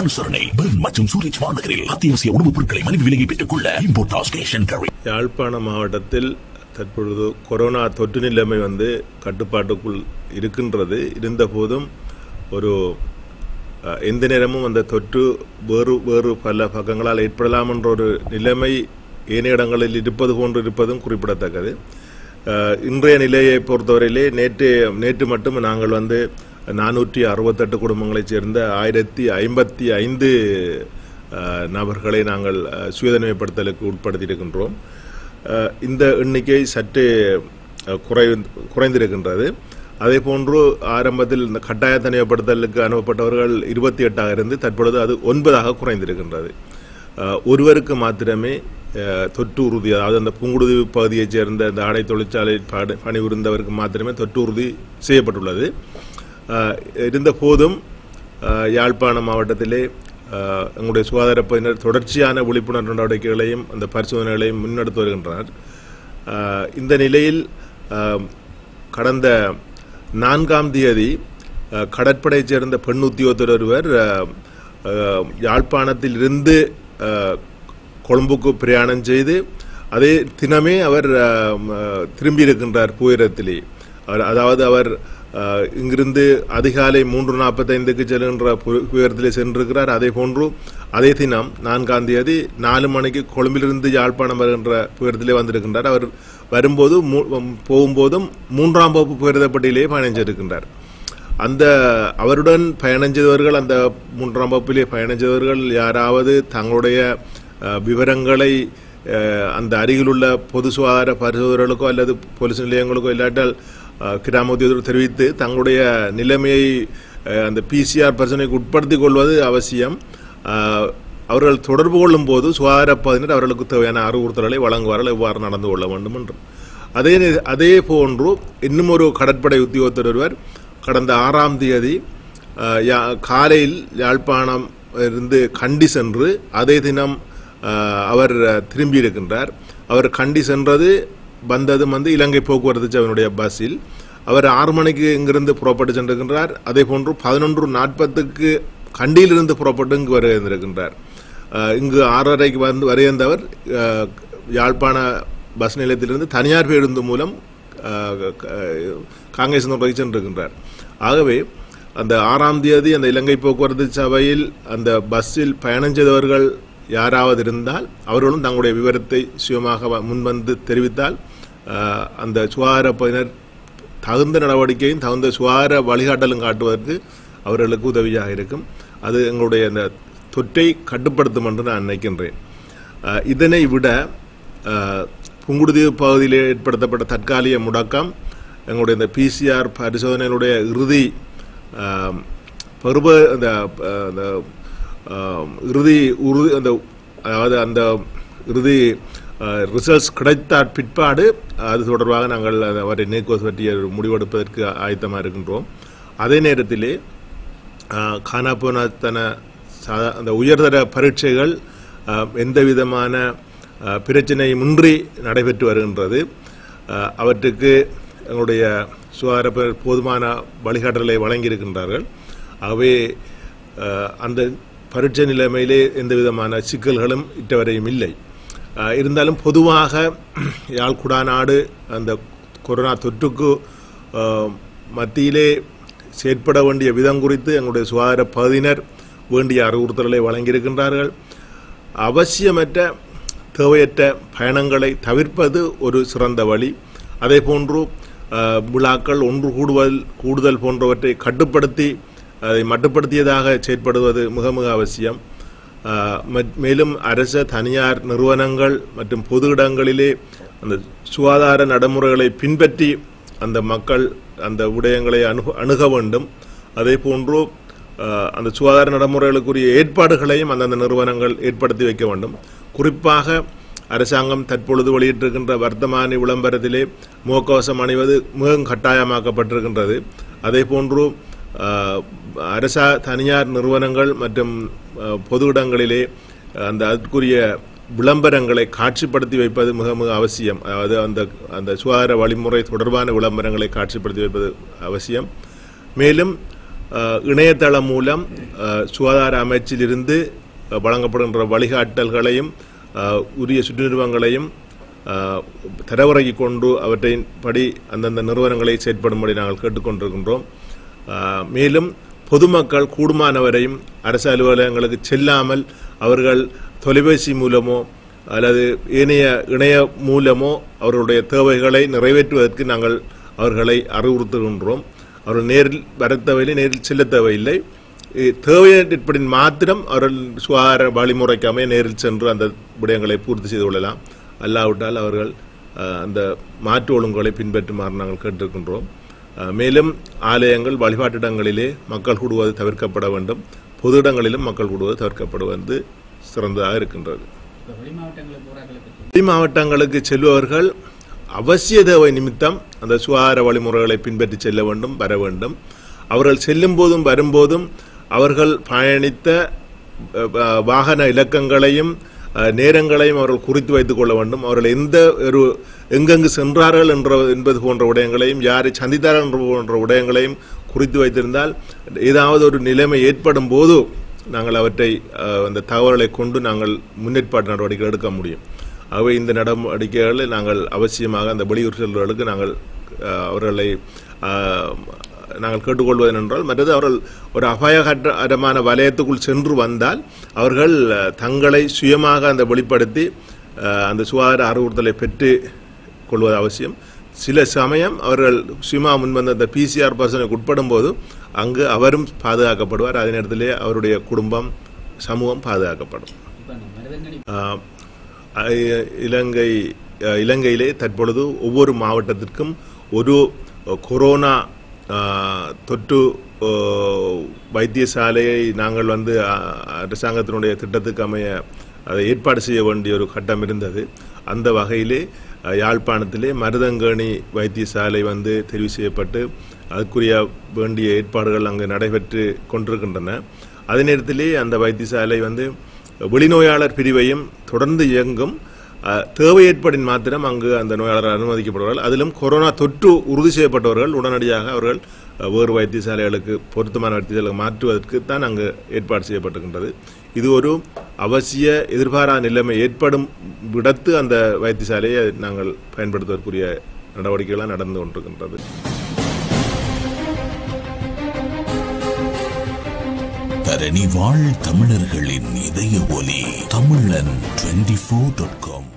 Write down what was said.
அனுசரணை பெர்ன் மற்றும் சூரிச் மாநகரில் அத்தியாவசிய உணவுப் பொருட்களை மலிவு விலையை பெற்றுக் கொள்ள இம்போர்டாஸ் கேஷ் அண்ட் கேரி யாழ்ப்பாண மாவட்டத்தில் தற்பொழுது கொரோனா தொற்று நிலைமை வந்து கட்டுப்பாட்டுக்குள் இருக்கின்றது இருந்தபோதும் ஒரு அஹ், எந்த நேரமும் அந்த தொற்று வேறு வேறு பல பக்கங்களால் ஏற்படலாம் என்ற ஒரு நிலைமை ஏனைய இடங்களில் இருப்பது போன்று இருப்பதும் குறிப்பிடத்தக்கது அஹ், இன்றைய நிலையை பொறுத்தவரையிலே நேற்று நேற்று மட்டும் நாங்கள் வந்து நானூற்றி அறுபத்தெட்டு குடும்பங்களைச் சேர்ந்த ஆயிரத்தி ஐம்பத்தி ஐந்து அஹ், நபர்களை நாங்கள் அஹ், சுயதனிமைப்படுத்தலுக்கு உட்படுத்தியிருக்கின்றோம் அஹ், இந்த எண்ணிக்கை சற்று அஹ், குறை குறைந்திருக்கின்றது அதே போன்று ஆரம்பத்தில் இந்த கட்டாய தனிமைப்படுத்தலுக்கு அனுப்பப்பட்டவர்கள் இருபத்தி எட்டாக இருந்து தற்பொழுது அது ஒன்பதாக குறைந்திருக்கின்றது அஹ், ஒருவருக்கு மாத்திரமே அஹ், தொற்று உறுதி அதாவது அந்த புங்குடுதி பகுதியைச் சேர்ந்த இந்த ஆடை தொழிற்சாலை பணி பணிபுரிந்தவருக்கு மாத்திரமே தொற்று உறுதி செய்யப்பட்டுள்ளது அஹ், இருந்த போதும் அஹ், யாழ்ப்பாணம் மாவட்டத்திலே அஹ், எங்களுடைய சுகாதார பகுதியினர் தொடர்ச்சியான விழிப்புணர்வு நடவடிக்கைகளையும் அந்த பரிசோதனைகளையும் முன்னெடுத்து வருகின்றனர் அஹ், இந்த நிலையில் அஹ், கடந்த நான்காம் தேதி அஹ், கடற்படையைச் சேர்ந்த பெண் உத்தியோகத்தர் ஒருவர் அஹ், அஹ், யாழ்ப்பாணத்தில் இருந்து அஹ், கொழும்புக்கு பிரயாணம் செய்து அதே தினமே அவர் அஹ், ம- திரும்பியிருக்கின்றார் புயரத்திலே அவர் அதாவது அவர் அஹ், இங்கிருந்து அதிகாலை மூன்று நாற்பத்தைந்துக்கு செல்கின்ற பு- புயரத்திலே சென்றிருக்கிறார் அதே போன்று அதே தினம் நான்காம் தேதி நாலு மணிக்கு கொழும்பிலிருந்து யாழ்ப்பாணம் வருகின்ற புயரத்திலே வந்திருக்கின்றார் அவர் வரும்போது மூ- போகும்போதும் மூன்றாம் வகுப்பு புயரதப்பட்டியிலே பயணம் செய்திருக்கின்றார் அந்த அவருடன் பயணம் செய்தவர்கள் அந்த மூன்றாம் வகுப்பிலே பயணம் செய்தவர்கள் யாராவது தங்களுடைய அஹ், விவரங்களை அஹ், அந்த அருகிலுள்ள பொது சுகாதார பரிசோதகர்களுக்கோ அல்லது போலீஸ் நிலையங்களுக்கோ இல்லாட்டால் அஹ், கிராம உத்தியோகத்தர் தெரிவித்து தங்களுடைய நிலைமையை அஹ், அந்த பிசிஆர் பரிசோதனைக்கு உட்படுத்திக் கொள்வது அவசியம் அஹ், அவர்கள் தொடர்பு கொள்ளும் போது சுகாதார பகுதியினர் அவர்களுக்கு தேவையான அறிவுறுத்தல்களை வழங்குவார்கள் எவ்வாறு நடந்து கொள்ள வேண்டும் என்றும் அதே நே- அதே போன்று இன்னும் ஒரு கடற்படை உத்தியோகத்தர் ஒருவர் கடந்த ஆறாம் தேதி அஹ், யா- காலையில் யாழ்ப்பாணம் இருந்து கண்டி சென்று அதே தினம் அஹ், அவர் அஹ், திரும்பி இருக்கின்றார் அவர் கண்டி சென்றது வந்ததும் வந்து இலங்கை போக்குவரத்து சபையினுடைய பஸ்ஸில் அவர் ஆறு மணிக்கு இங்கிருந்து புறப்பட்டு சென்றிருக்கின்றார் அதே போன்று பதினொன்று நாற்பத்துக்கு கண்டியிலிருந்து புறப்பட்டு இங்கு வருகின்றிருக்கின்றார் அஹ், இங்கு ஆறரைக்கு வந்து வருகின்றவர் அஹ், யாழ்ப்பாண பஸ் நிலையத்திலிருந்து தனியார் பேருந்து மூலம் அஹ், க- காங்கிரஸ் நோக்கி சென்றிருக்கின்றார் ஆகவே அந்த ஆறாம் தேதி அந்த இலங்கை போக்குவரத்து சபையில் அந்த பஸ்ஸில் பயணம் செய்தவர்கள் யாராவது இருந்தால் அவர்களும் தங்களுடைய விவரத்தை சுயமாக வ- முன்வந்து தெரிவித்தால் அஹ், அந்த சுகாதார பகுதியினர் தகுந்த நடவடிக்கையும் தகுந்த சுகாதார வழிகாட்டலும் காட்டுவதற்கு அவர்களுக்கு உதவியாக இருக்கும் அது எங்களுடைய அந்த தொற்றை கட்டுப்படுத்தும் என்று நான் நினைக்கின்றேன் அஹ், இதனை விட அஹ், புங்குடுதீவு பகுதியில் ஏற்படுத்தப்பட்ட தற்காலிக முடக்கம் எங்களுடைய இந்த பிசிஆர் பரிசோதனையினுடைய இறுதி அஹ், பருவ அந்த அஹ், அந்த அஹ், இறுதி உறுதி அந்த அதாவது அந்த இறுதி ரிசல்ட்ஸ் கிடைத்த பிற்பாடு அது தொடர்பாக நாங்கள் அந்த அவரை நீக்குவது பற்றிய ஒரு முடிவெடுப்பதற்கு ஆயத்தமாக இருக்கின்றோம் அதே நேரத்திலே ஆஹ், காணாப்போனத்தன சா- அந்த உயர்தர பரீட்சைகள் ஆஹ், எந்த விதமான ஆஹ், பிரச்சனையுமின்றி நடைபெற்று வருகின்றது ஆஹ், அவற்றுக்கு எங்களுடைய சுகாதார ப- போதுமான வழிகாட்டலை வழங்கியிருக்கின்றார்கள் ஆகவே ஆஹ், அந்த பரீட்சை நிலைமையிலே எந்த விதமான சிக்கல்களும் இட்டவரையும் இல்லை ஆஹ், இருந்தாலும் பொதுவாக யாழ்குடாநாடு அந்த கொரோனா தொற்றுக்கு ஆஹ், மத்தியிலே செயற்பட வேண்டிய விதம் குறித்து எங்களுடைய சுகாதார பகுதியினர் வேண்டிய அறிவுறுத்தல்களை வழங்கியிருக்கின்றார்கள் அவசியமற்ற தேவையற்ற பயணங்களை தவிர்ப்பது ஒரு சிறந்த வழி அதே போன்று அஹ், விழாக்கள் ஒன்று கூடுதல் கூடுதல் போன்றவற்றை கட்டுப்படுத்தி அதை மட்டுப்படுத்தியதாக செயற்படுவது மிக மிக அவசியம் அஹ், மற்- மேலும் அரச தனியார் நிறுவனங்கள் மற்றும் பொது இடங்களிலே அந்த சுகாதார நடைமுறைகளை பின்பற்றி அந்த மக்கள் அந்த விடயங்களை அணுக அணுக வேண்டும் அதே போன்று அஹ், அந்த சுகாதார நடைமுறைகளுக்குரிய ஏற்பாடுகளையும் அந்தந்த நிறுவனங்கள் ஏற்படுத்தி வைக்க வேண்டும் குறிப்பாக அரசாங்கம் தற்பொழுது வெளியிட்டிருக்கின்ற வர்த்தமானி விளம்பரத்திலே முகக்கவசம் அணிவது மிகவும் கட்டாயமாக்கப்பட்டிருக்கின்றது அதே போன்று அஹ், அரசா தனியார் நிறுவனங்கள் மற்றும் அஹ், பொது இடங்களிலே அந்த அதற்குரிய விளம்பரங்களை காட்சிப்படுத்தி வைப்பது மிக மிக அவசியம் அதாவது அந்த அந்த சுகாதார வழிமுறை தொடர்பான விளம்பரங்களை காட்சிப்படுத்தி வைப்பது அவசியம் மேலும் அஹ், இணையதளம் மூலம் அஹ், சுகாதார அமைச்சிலிருந்து அஹ், வழங்கப்படுகின்ற வழிகாட்டல்களையும் அஹ், உரிய சுற்று நிறுவனங்களையும் அஹ், தரவுறகி கொண்டு அவற்றின் படி அந்தந்த நிறுவனங்களை செயற்படும்படி நாங்கள் கேட்டுக்கொண்டிருக்கின்றோம் அஹ், மேலும் பொதுமக்கள் கூடுமானவரையும் அரசு அலுவலகங்களுக்கு செல்லாமல் அவர்கள் தொலைபேசி மூலமோ அல்லது ஏனைய இணைய மூலமோ அவர்களுடைய தேவைகளை நிறைவேற்றுவதற்கு நாங்கள் அவர்களை அறிவுறுத்துகின்றோம் அவர்கள் நேரில் வர தேவையில்லை நேரில் செல்ல தேவையில்லை இ- தேவையேற்படின் மாத்திரம் அவர்கள் சுகாதார வழிமுறைக்கு அமைய நேரில் சென்று அந்த விடயங்களை பூர்த்தி செய்து கொள்ளலாம் அல்லாவிட்டால் அவர்கள் அஹ், அந்த மாற்று ஒழுங்குகளை பின்பற்றுமாறு நாங்கள் கேட்டிருக்கின்றோம் அஹ், மேலும் ஆலயங்கள் வழிபாட்டிடங்களிலே மக்கள் கூடுவது தவிர்க்கப்பட வேண்டும் பொது இடங்களிலும் மக்கள் கூடுவது தவிர்க்கப்படுவது சிறந்ததாக இருக்கின்றது இப்போ வெளி மாவட்டங்களுக்கு போறாக்களுக்கு வெளி மாவட்டங்களுக்கு செல்பவர்கள் அவசிய தேவை நிமித்தம் அந்த சுகாதார வழிமுறைகளை பின்பற்றி செல்ல வேண்டும் வர வேண்டும் அவர்கள் செல்லும் போதும் வரும்போதும் அவர்கள் பயணித்த அஹ், அஹ், வாகன இலக்கங்களையும் அஹ், நேரங்களையும் அவர்கள் குறித்து வைத்துக் கொள்ள வேண்டும் அவர்கள் எந்த ஒரு எங்கெங்கு சென்றார்கள் என்ற என்பது போன்ற விடயங்களையும் யாரை சந்தித்தார்கள் என்ற போன்ற விடயங்களையும் குறித்து வைத்திருந்தால் ஏதாவது ஒரு நிலைமை ஏற்படும் போது நாங்கள் அவற்றை அஹ், அந்த தகவல்களை கொண்டு நாங்கள் முன்னேற்பாட்டு நடவடிக்கை எடுக்க முடியும் ஆகவே இந்த நடவடிக்கைகளை நாங்கள் அவசியமாக அந்த வெளியூர் செல்வர்களுக்கு நாங்கள் அஹ், அவர்களை அஹ், நாங்கள் கேட்டுக்கொள்வது என்றால் மற்றது அவர்கள் ஒரு அபாயகரமான வலயத்துக்குள் சென்று வந்தால் அவர்கள் அஹ், தங்களை சுயமாக அந்த வெளிப்படுத்தி அஹ், அந்த சுகாதார அறிவுறுத்தலை பெற்று கொள்வது அவசியம் சில சமயம் அவர்கள் சுயமா முன்வந்த அந்த பிசிஆர் பர்சனுக்கு உட்படும் போது அங்கு அவரும் பாதுகாக்கப்படுவார் அதே நேரத்திலே அவருடைய குடும்பம் சமூகம் பாதுகாக்கப்படும் இப்போ அந்த மருதங்கனி ஆஹ், ஐ- இலங்கை அஹ், இலங்கையிலே தற்பொழுது ஒவ்வொரு மாவட்டத்திற்கும் ஒரு அஹ், கொரோனா ஆஹ், தொற்று ஆஹ், வைத்தியசாலையை நாங்கள் வந்து ஆஹ், அரசாங்கத்தினுடைய திட்டத்துக்கு அமைய அதை ஏற்பாடு செய்ய வேண்டிய ஒரு கட்டம் இருந்தது அந்த வகையிலே அஹ், யாழ்ப்பாணத்திலே மருதங்கேணி வைத்தியசாலை வந்து தெரிவு செய்யப்பட்டு அதுக்குரிய வேண்டிய ஏற்பாடுகள் அங்கு நடைபெற்று கொண்டிருக்கின்றன அதே நேரத்திலே அந்த வைத்தியசாலை வந்து வெளிநோயாளர் பிரிவையும் தொடர்ந்து இயங்கும் அஹ், தேவை ஏற்படின் மாத்திரம் அங்கு அந்த நோயாளர் அனுமதிக்கப்படுவார்கள் அதிலும் கொரோனா தொற்று உறுதி செய்யப்பட்டவர்கள் உடனடியாக அவர்கள் அஹ், வேறு வைத்தியசாலைகளுக்கு பொருத்தமான வைத்தியசாலைக்கு மாற்றுவதற்கு தான் அங்கு ஏற்பாடு செய்யப்பட்டிருக்கின்றது இது ஒரு அவசிய எதிர்பாரா நிலைமை ஏற்படும் விடத்து அந்த வைத்தியசாலையை நாங்கள் பயன்படுத்துவதற்குரிய நடவடிக்கைகளாக நடந்து கொண்டிருக்கின்றது தரணி வாழ் தமிழர்களின் இதய ஒலி தமிழன் டுவெண்டி ஃபோர் டாட் காம்